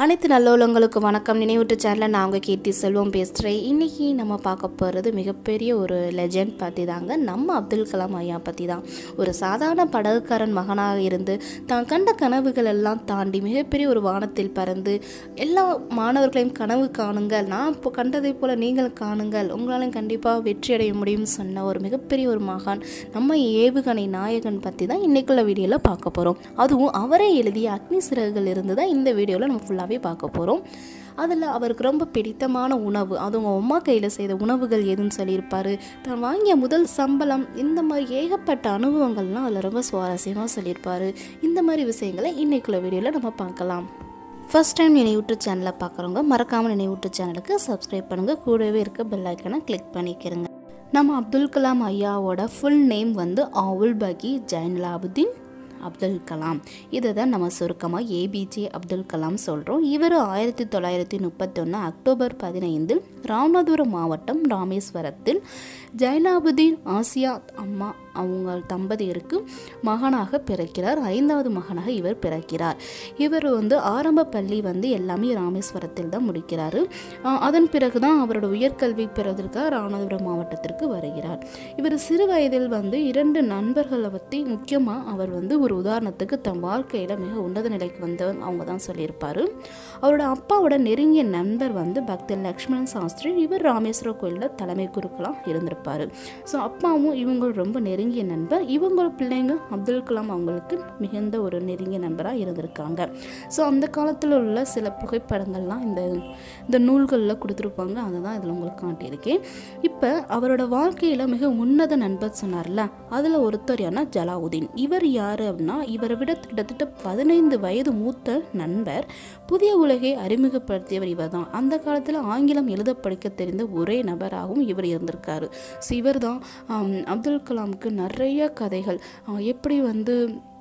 அனைத்து நல்லுள்ளங்களுக்கு வணக்கம் நினைவூட்டு சேனலில் நான் உங்கள் கீர்த்தி செல்வம் பேசுகிறேன் இன்றைக்கி நம்ம பார்க்க போகிறது மிகப்பெரிய ஒரு லெஜெண்ட் பற்றி தாங்க நம்ம அப்துல் கலாம் ஐயா பற்றி தான் ஒரு சாதாரண படகுக்காரன் மகனாக இருந்து தான் கண்ட கனவுகள் எல்லாம் தாண்டி மிகப்பெரிய ஒரு வானத்தில் பறந்து எல்லா மாணவர்களையும் கனவு காணுங்கள் நான் இப்போ கண்டதை போல் நீங்கள் காணுங்கள் உங்களாலும் கண்டிப்பாக வெற்றி அடைய முடியும்னு சொன்ன ஒரு மிகப்பெரிய ஒரு மகான் நம்ம ஏவுகணை நாயகன் பற்றி தான் இன்றைக்குள்ள வீடியோவில் பார்க்க போகிறோம் அதுவும் அவரே எழுதிய அக்னி சிறகுகள் இருந்து தான் இந்த வீடியோவில் நம்ம ஃபுல்லாகவே பார்க்க போகிறோம் அதில் அவருக்கு ரொம்ப பிடித்தமான உணவு அதுவும் அவங்க அம்மா கையில் செய்த உணவுகள் எதுன்னு சொல்லியிருப்பார் தான் வாங்கிய முதல் சம்பளம் இந்த மாதிரி ஏகப்பட்ட அனுபவங்கள்லாம் அதில் ரொம்ப சுவாரஸ்யமாக சொல்லியிருப்பார் இந்த மாதிரி விஷயங்களை இன்னைக்குள்ள வீடியோவில் நம்ம பார்க்கலாம் ஃபர்ஸ்ட் டைம் நினைவூட்டு சேனலை பார்க்குறவங்க மறக்காமல் நினைவூட்டு சேனலுக்கு சப்ஸ்கிரைப் பண்ணுங்கள் கூடவே இருக்க பெல் ஐக்கனை கிளிக் பண்ணிக்கிறங்க நம்ம அப்துல் கலாம் ஐயாவோட ஃபுல் நேம் வந்து ஆவுல் பகி ஜைன்லாபுதீன் அப்துல் கலாம் இதை தான் நம்ம சுருக்கமாக ஏபிஜே அப்துல் கலாம் சொல்கிறோம் இவர் ஆயிரத்தி தொள்ளாயிரத்தி முப்பத்தொன்று அக்டோபர் பதினைந்தில் ராமநாதபுரம் மாவட்டம் ராமேஸ்வரத்தில் ஜைனாபுதீன் ஆசியா அம்மா அவங்க தம்பதியருக்கு மகனாக பிறக்கிறார் ஐந்தாவது மகனாக இவர் பிறக்கிறார் இவர் வந்து ஆரம்ப பள்ளி வந்து எல்லாமே ராமேஸ்வரத்தில் தான் முடிக்கிறாரு ஆஹ் அதன் பிறகு தான் அவரோட உயர்கல்வி பெறுவதற்காக ராமநாதபுரம் மாவட்டத்திற்கு வருகிறார் இவர் சிறு வயதில் வந்து இரண்டு நண்பர்களை பற்றி முக்கியமாக அவர் வந்து ஒரு உதாரணத்துக்கு தன் வாழ்க்கையில் மிக உன்னத நிலைக்கு வந்தவன் அவங்க தான் சொல்லியிருப்பார் அவரோட அப்பாவோட நெருங்கிய நண்பர் வந்து பக்தர் லக்ஷ்மணன் சாஸ்திரி இவர் ராமேஸ்வரம் கோயிலில் தலைமை குருக்களாக இருந்திருப்பார் ஸோ அப்பாவும் இவங்களும் ரொம்ப நெருங்கிய நண்பர் இவங்க பிள்ளைங்க அப்துல் கலாம் அவங்களுக்கு மிகுந்த ஒரு நெருங்கிய நண்பராக இருந்திருக்காங்க ஸோ அந்த காலத்தில் உள்ள சில புகைப்படங்கள்லாம் இந்த இந்த நூல்களில் கொடுத்துருப்பாங்க அதை தான் இதில் உங்களுக்கு காட்டியிருக்கேன் இப்போ அவரோட வாழ்க்கையில் மிக உன்னத நண்பர் சொன்னார்ல அதில் ஒருத்தர் யாருன்னா ஜலாவுதீன் இவர் யார் அப்படின்னா இவரை விட கிட்டத்தட்ட பதினைந்து வயது மூத்த நண்பர் புதிய உலகை அறிமுகப்படுத்தியவர் இவர் தான் அந்த காலத்தில் ஆங்கிலம் எழுத படிக்க தெரிந்த ஒரே நபராகவும் இவர் இருந்திருக்காரு ஸோ இவர் தான் அப்துல் கலாமுக்கு நிறைய கதைகள் ஆஹ் எப்படி வந்து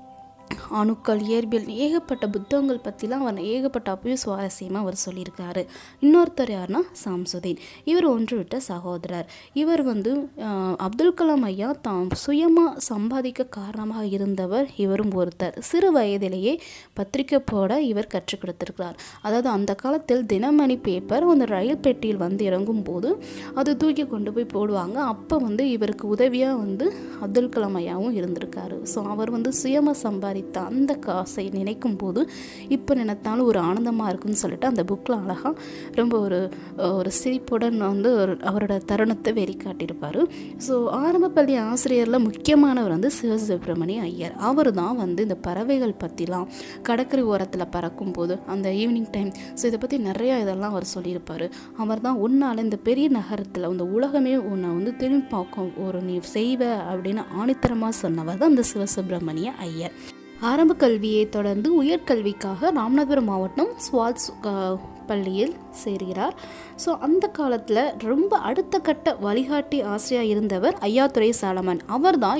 அணுக்கள் இயற்பியல் ஏகப்பட்ட புத்தகங்கள் பற்றிலாம் அவர் ஏகப்பட்ட அப்பயும் சுவாரஸ்யமாக அவர் சொல்லியிருக்காரு இன்னொருத்தர் யாருன்னா சாம்சுதீன் இவர் ஒன்று விட்ட சகோதரர் இவர் வந்து ஆஹ், அப்துல் கலாம் ஐயா தாம் சுயமாக சம்பாதிக்க காரணமாக இருந்தவர் இவரும் ஒருத்தர் சிறு வயதிலேயே பத்திரிக்கை போட இவர் கற்றுக் கொடுத்திருக்கிறார் அதாவது அந்த காலத்தில் தினமணி பேப்பர் அந்த ரயில் பெட்டியில் வந்து இறங்கும் போது அது தூக்கி கொண்டு போய் போடுவாங்க அப்போ வந்து இவருக்கு உதவியாக வந்து அப்துல் கலாம் ஐயாவும் இருந்திருக்காரு ஸோ அவர் வந்து சுயமாக சம்பாதித்த அந்த காசை நினைக்கும் போது இப்போ நினைத்தாலும் ஒரு ஆனந்தமாக இருக்குன்னு சொல்லிட்டு அந்த புக்கில் அழகாக ரொம்ப ஒரு ஒரு சிரிப்புடன் வந்து ஒரு அவரோட தருணத்தை வெளிக்காட்டியிருப்பார் ஸோ ஆரம்ப பள்ளி ஆசிரியரில் முக்கியமானவர் வந்து சிவசுப்ரமணிய ஐயர் அவர் தான் வந்து இந்த பறவைகள் பற்றிலாம் கடற்கரை ஓரத்தில் பறக்கும் போது அந்த ஈவினிங் டைம் ஸோ இதை பற்றி நிறையா இதெல்லாம் அவர் சொல்லியிருப்பார் அவர் தான் உன்னால் இந்த பெரிய நகரத்தில் இந்த உலகமே உன்னை வந்து திரும்பி பார்க்கும் ஒரு நீ செய்வ அப்படின்னு ஆணித்தரமாக சொன்னவர் தான் இந்த சிவசுப்ரமணிய ஐயர் ஆரம்ப கல்வியை தொடர்ந்து உயர்கல்விக்காக ராமநாதபுரம் மாவட்டம் ஸ்வால்ஸ் அஹ், பள்ளியில் சேர்கிறார் ஸோ அந்த காலத்தில் ரொம்ப அடுத்த கட்ட வழிகாட்டி ஆசிரியர் இருந்தவர் ஐயாத்துரை சாலமன் அவர் தான்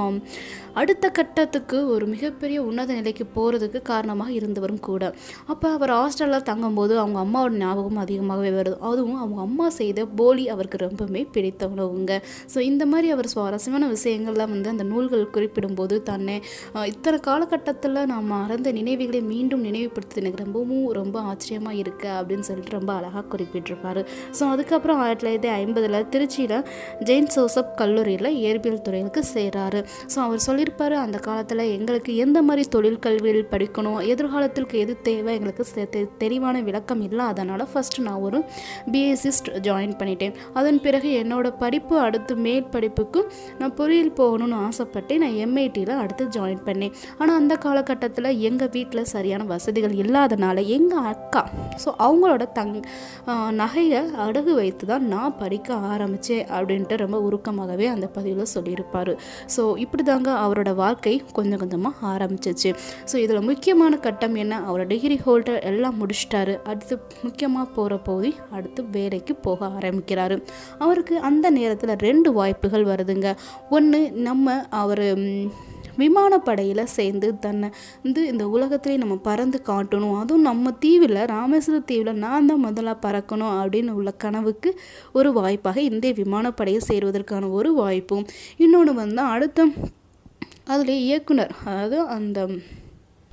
அடுத்த கட்டத்துக்கு ஒரு மிகப்பெரிய உன்னத நிலைக்கு போகிறதுக்கு காரணமாக இருந்தவரும் கூட அப்போ அவர் ஹாஸ்டலில் தங்கும்போது அவங்க அம்மாவோட ஞாபகம் அதிகமாகவே வருது அதுவும் அவங்க அம்மா செய்த போலி அவருக்கு ரொம்பவுமே பிடித்த உணவுங்க ஸோ இந்த மாதிரி அவர் சுவாரஸ்யமான விஷயங்கள்லாம் வந்து அந்த நூல்கள் குறிப்பிடும்போது தன்னை அஹ், இத்தனை காலகட்டத்தில் நாம் மறந்த நினைவுகளை மீண்டும் நினைவுபடுத்தி எனக்கு ரொம்பவும் ரொம்ப ஆச்சரியமாக இருக்கு அப்படின்னு சொல்லிட்டு ரொம்ப அழகாக குறிப்பிட்டிருப்பாரு ஸோ அதுக்கப்புறம் ஆயிரத்தி தொள்ளாயிரத்தி ஐம்பதில் திருச்சியில் ஜெயின் ஜோசப் கல்லூரியில் இயற்பியல் துறைகளுக்கு சேர்றாரு ஸோ அவர் சொல்லியிருப்பாரு அந்த காலத்தில் எங்களுக்கு எந்த மாதிரி தொழில் கல்வியில் படிக்கணும் எதிர்காலத்திற்கு எது தேவை எங்களுக்கு தெ- தெ- தெளிவான விளக்கம் இல்லை அதனால் ஃபஸ்ட்டு நான் ஒரு பிஎஸ்சிஸ்ட் ஜாயின் பண்ணிட்டேன் அதன் பிறகு என்னோட படிப்பு அடுத்து மேல் படிப்புக்கு நான் பொறியியல் போகணும்னு ஆசைப்பட்டு நான் எம்ஐடியில் அடுத்து ஜாயின் பண்ணேன் ஆனால் அந்த காலகட்டத்தில் எங்கள் வீட்டில் சரியான வசதிகள் இல்லாதனால எங்கள் அக்கா ஸோ அவங்களோட தங் ஆஹ் நகையை அடகு வைத்து தான் நான் படிக்க ஆரம்பித்தேன் அப்படின்ட்டு ரொம்ப உருக்கமாகவே அந்த பதிவில் சொல்லியிருப்பார் ஸோ இப்படி தாங்க அவரோட வாழ்க்கை கொஞ்சம் கொஞ்சமாக ஆரம்பிச்சிச்சு ஸோ இதில் முக்கியமான கட்டம் என்ன அவர் டிகிரி ஹோல்டர் எல்லாம் முடிச்சிட்டாரு அடுத்து முக்கியமாக போகிற போது அடுத்து வேலைக்கு போக ஆரம்பிக்கிறாரு அவருக்கு அந்த நேரத்தில் ரெண்டு வாய்ப்புகள் வருதுங்க ஒன்று நம்ம அவர் விமானப்படையில் சேர்ந்து தன்னை வந்து இந்த உலகத்திலே நம்ம பறந்து காட்டணும் அதுவும் நம்ம தீவில் ராமேஸ்வர தீவில் நான் தான் முதல்ல பறக்கணும் அப்படின்னு உள்ள கனவுக்கு ஒரு வாய்ப்பாக இந்திய விமானப்படையை சேருவதற்கான ஒரு வாய்ப்பும் இன்னொன்று வந்து அடுத்த அதில் இயக்குனர் அதாவது அந்த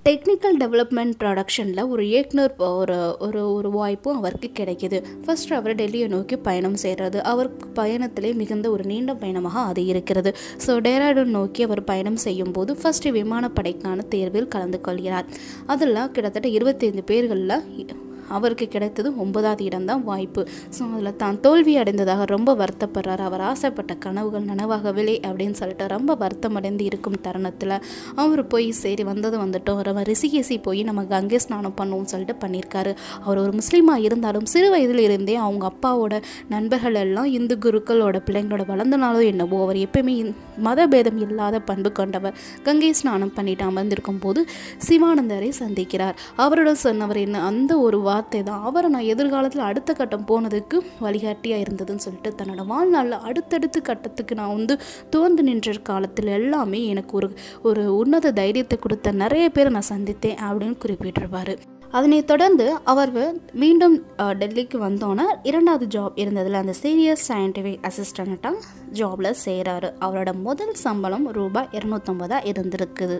டெக்னிக்கல் டெவலப்மெண்ட் ப்ரொடக்ஷனில் ஒரு இயக்குனர் ஒரு ஒரு ஒரு வாய்ப்பும் அவருக்கு கிடைக்கிது ஃபர்ஸ்ட் அவர் டெல்லியை நோக்கி பயணம் செய்கிறது அவருக்கு பயணத்திலே மிகுந்த ஒரு நீண்ட பயணமாக அது இருக்கிறது ஸோ டேராடூன் நோக்கி அவர் பயணம் செய்யும் போது ஃபர்ஸ்ட் விமானப்படைக்கான தேர்வில் கலந்து கொள்கிறார் அதில் கிட்டத்தட்ட இருபத்தைந்து பேர்களில் அவருக்கு கிடைத்தது ஒன்பதாவது இடம்தான் வாய்ப்பு ஸோ அதில் தான் தோல்வி அடைந்ததாக ரொம்ப வருத்தப்படுறார் அவர் ஆசைப்பட்ட கனவுகள் நனவாகவில்லை அப்படின்னு சொல்லிட்டு ரொம்ப வருத்தம் அடைந்து இருக்கும் தருணத்தில் அவர் போய் சரி வந்தது வந்துட்டோம் நம்ம ரிஷிகேசி போய் நம்ம கங்கை ஸ்நானம் பண்ணுவோம்னு சொல்லிட்டு பண்ணியிருக்காரு அவர் ஒரு முஸ்லீமாக இருந்தாலும் சிறு வயதில் இருந்தே அவங்க அப்பாவோட நண்பர்கள் எல்லாம் இந்து குருக்களோட பிள்ளைங்களோட வளர்ந்தனாலோ என்னவோ அவர் எப்பயுமே மதபேதம் இல்லாத பண்பு கொண்டவர் கங்கை ஸ்நானம் பண்ணிட்டு அமர்ந்திருக்கும் போது சிவானந்தரை சந்திக்கிறார் அவரிடம் சொன்னவர் என்ன அந்த ஒரு வார்த்தை தான் அவரை நான் எதிர்காலத்தில் அடுத்த கட்டம் போனதுக்கு வழிகாட்டியாக இருந்ததுன்னு சொல்லிட்டு தன்னோட வாழ்நாளில் அடுத்தடுத்த கட்டத்துக்கு நான் வந்து தோர்ந்து நின்ற காலத்தில் எல்லாமே எனக்கு ஒரு ஒரு உன்னத தைரியத்தை கொடுத்த நிறைய பேரை நான் சந்தித்தேன் அப்படின்னு குறிப்பிட்டிருப்பார் அதனைத் தொடர்ந்து அவர் மீண்டும் டெல்லிக்கு வந்தோன்னே இரண்டாவது ஜாப் இருந்ததில் அந்த சீரியஸ் சயின்டிஃபிக் அசிஸ்டண்ட்டாக ஜாபில் செய்கிறாரு அவரோட முதல் சம்பளம் ரூபாய் இரநூத்தம்பதாக இருந்திருக்குது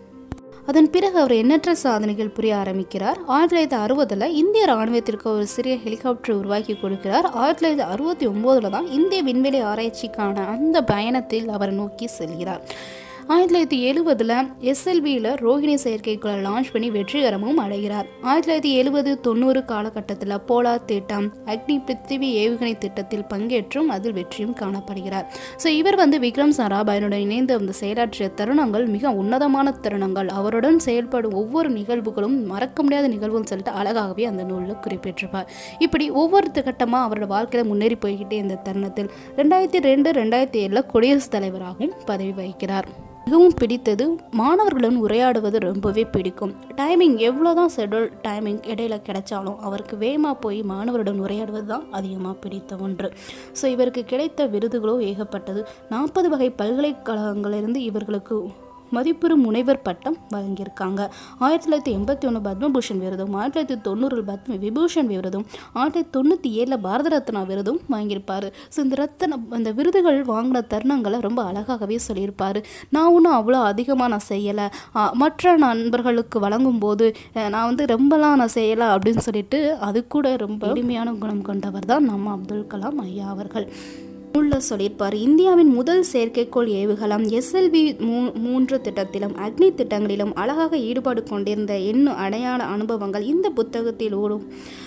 அதன் பிறகு அவர் எண்ணற்ற சாதனைகள் புரிய ஆரம்பிக்கிறார் ஆயிரத்தி தொள்ளாயிரத்தி அறுபதில் இந்திய ராணுவத்திற்கு ஒரு சிறிய ஹெலிகாப்டர் உருவாக்கி கொடுக்கிறார் ஆயிரத்தி தொள்ளாயிரத்தி அறுபத்தி ஒம்போதில் தான் இந்திய விண்வெளி ஆராய்ச்சிக்கான அந்த பயணத்தில் அவர் நோக்கி செல்கிறார் ஆயிரத்தி தொள்ளாயிரத்தி எழுபதில் எஸ்எல்வியில் ரோஹிணி செயற்கைக்குழை லான்ச் பண்ணி வெற்றிகரமும் அடைகிறார் ஆயிரத்தி தொள்ளாயிரத்தி எழுபது தொண்ணூறு காலகட்டத்தில் போலார் திட்டம் அக்னி பிருத்திவி ஏவுகணை திட்டத்தில் பங்கேற்றும் அதில் வெற்றியும் காணப்படுகிறார் ஸோ இவர் வந்து விக்ரம் சாராபாயனுடன் இணைந்து வந்து செயலாற்றிய தருணங்கள் மிக உன்னதமான தருணங்கள் அவருடன் செயல்படும் ஒவ்வொரு நிகழ்வுகளும் மறக்க முடியாத நிகழ்வுன்னு சொல்லிட்டு அழகாகவே அந்த நூலில் குறிப்பிட்டிருப்பார் இப்படி ஒவ்வொரு கட்டமாக அவரோட வாழ்க்கையில் முன்னேறி போய்கிட்டே இந்த தருணத்தில் ரெண்டாயிரத்தி ரெண்டு ரெண்டாயிரத்தி ஏழில் குடியரசுத் தலைவராகவும் பதவி வகிக்கிறார் மிகவும் பிடித்தது மாணவர்களுடன் உரையாடுவது ரொம்பவே பிடிக்கும் டைமிங் எவ்வளோ தான் ஷெட்யூல் டைமிங் இடையில கிடைச்சாலும் அவருக்கு வேகமாக போய் மாணவருடன் உரையாடுவது தான் அதிகமாக பிடித்த ஒன்று ஸோ இவருக்கு கிடைத்த விருதுகளோ ஏகப்பட்டது நாற்பது வகை பல்கலைக்கழகங்களிலிருந்து இவர்களுக்கு மதிப்புறு முனைவர் பட்டம் வழங்கியிருக்காங்க ஆயிரத்தி தொள்ளாயிரத்தி எண்பத்தி ஒன்று பத்மபூஷன் விருதும் ஆயிரத்தி தொள்ளாயிரத்தி தொண்ணூறில் பத்ம விபூஷன் விருதும் ஆயிரத்தி தொள்ளாயிரத்தி தொண்ணூற்றி ஏழில் பாரத ரத்னா விருதும் வாங்கியிருப்பார் ஸோ இந்த ரத்தன அந்த விருதுகள் வாங்கின தருணங்களை ரொம்ப அழகாகவே சொல்லியிருப்பார் நான் ஒன்றும் அவ்வளோ அதிகமாக நான் செய்யலை மற்ற நண்பர்களுக்கு வழங்கும் போது நான் வந்து ரொம்பலாம் நான் செய்யலை அப்படின்னு சொல்லிட்டு அது கூட ரொம்ப எளிமையான குணம் கொண்டவர் தான் நம்ம அப்துல் கலாம் ஐயா அவர்கள் நூலில் சொல்லியிருப்பார் இந்தியாவின் முதல் செயற்கைக்கோள் ஏவுகலம் எஸ்எல்வி மூ மூன்று திட்டத்திலும் அக்னி திட்டங்களிலும் அழகாக ஈடுபாடு கொண்டிருந்த எண்ணு அடையாள அனுபவங்கள் இந்த புத்தகத்தில் ஓடும்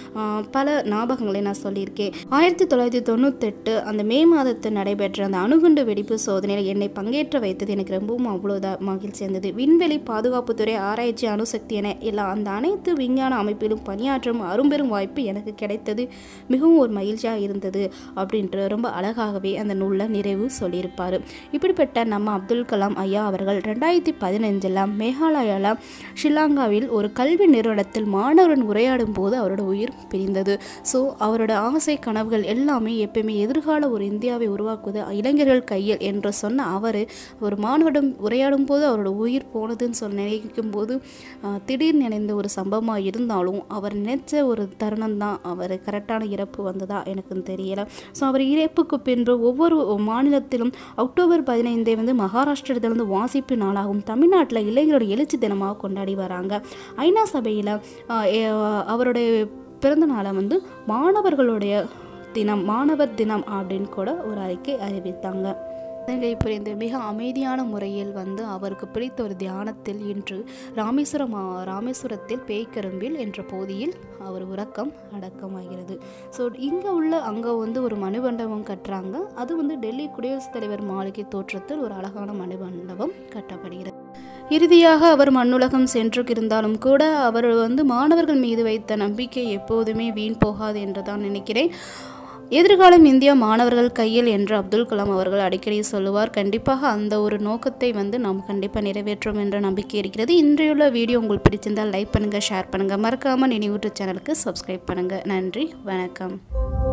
பல ஞாபகங்களை நான் சொல்லியிருக்கேன் ஆயிரத்தி தொள்ளாயிரத்தி தொண்ணூத்தெட்டு அந்த மே மாதத்தில் நடைபெற்ற அந்த அணுகுண்டு வெடிப்பு சோதனையில் என்னை பங்கேற்ற வைத்தது எனக்கு ரொம்பவும் அவ்வளோதான் மகிழ்ச்சி இருந்தது விண்வெளி பாதுகாப்புத்துறை ஆராய்ச்சி அணுசக்தி என எல்லா அந்த அனைத்து விஞ்ஞான அமைப்பிலும் பணியாற்றும் அரும்பெரும் வாய்ப்பு எனக்கு கிடைத்தது மிகவும் ஒரு மகிழ்ச்சியாக இருந்தது அப்படின்ற ரொம்ப அழகாகவே அந்த நூலில் நிறைவு சொல்லியிருப்பார் இப்படிப்பட்ட நம்ம அப்துல் கலாம் ஐயா அவர்கள் ரெண்டாயிரத்தி பதினஞ்சில் மேகாலயாவில் ஷில்லாங்காவில் ஒரு கல்வி நிறுவனத்தில் மாணவருடன் உரையாடும் போது அவரோட உயிர் பிரிந்தது ஸோ அவரோட ஆசை கனவுகள் எல்லாமே எப்பயுமே எதிர்கால ஒரு இந்தியாவை உருவாக்குவது இளைஞர்கள் கையில் என்று சொன்ன அவர் ஒரு மாணவரிடம் உரையாடும் போது அவரோட உயிர் போனதுன்னு சொல்லி நினைக்கும் போது திடீர் நினைந்த ஒரு சம்பவமாக இருந்தாலும் அவர் நினைச்ச ஒரு தருணம் தான் அவர் கரெக்டான இறப்பு வந்ததா எனக்கு தெரியலை ஸோ அவர் இறப்புக்கு பின்பு ஒவ்வொரு மாநிலத்திலும் அக்டோபர் பதினைந்தை வந்து மகாராஷ்டிரத்திலிருந்து வாசிப்பு நாளாகவும் தமிழ்நாட்டில் இளைஞரோட எழுச்சி தினமாக கொண்டாடி வராங்க ஐநா சபையில் அவருடைய பிறந்த நாளை வந்து மாணவர்களுடைய தினம் மாணவர் தினம் அப்படின்னு கூட ஒரு அறிக்கை அறிவித்தாங்க இலங்கை புரிந்து மிக அமைதியான முறையில் வந்து அவருக்கு பிடித்த ஒரு தியானத்தில் இன்று ராமேஸ்வரம் ராமேஸ்வரத்தில் பேய்க்கரும்பில் என்ற பகுதியில் அவர் உறக்கம் அடக்கமாகிறது ஸோ இங்கே உள்ள அங்கே வந்து ஒரு மணிமண்டபம் கட்டுறாங்க அது வந்து டெல்லி குடியரசுத் தலைவர் மாளிகை தோற்றத்தில் ஒரு அழகான மணிமண்டபம் கட்டப்படுகிறது இறுதியாக அவர் மண்ணுலகம் சென்று இருந்தாலும் கூட அவர் வந்து மாணவர்கள் மீது வைத்த நம்பிக்கை எப்போதுமே வீண் போகாது என்று தான் நினைக்கிறேன் எதிர்காலம் இந்தியா மாணவர்கள் கையில் என்று அப்துல் கலாம் அவர்கள் அடிக்கடி சொல்லுவார் கண்டிப்பாக அந்த ஒரு நோக்கத்தை வந்து நாம் கண்டிப்பாக நிறைவேற்றும் என்ற நம்பிக்கை இருக்கிறது இன்றையுள்ள வீடியோ உங்களுக்கு பிடிச்சிருந்தால் லைக் பண்ணுங்கள் ஷேர் பண்ணுங்கள் மறக்காமல் நினைவூட்டு சேனலுக்கு சப்ஸ்கிரைப் பண்ணுங்கள் நன்றி வணக்கம்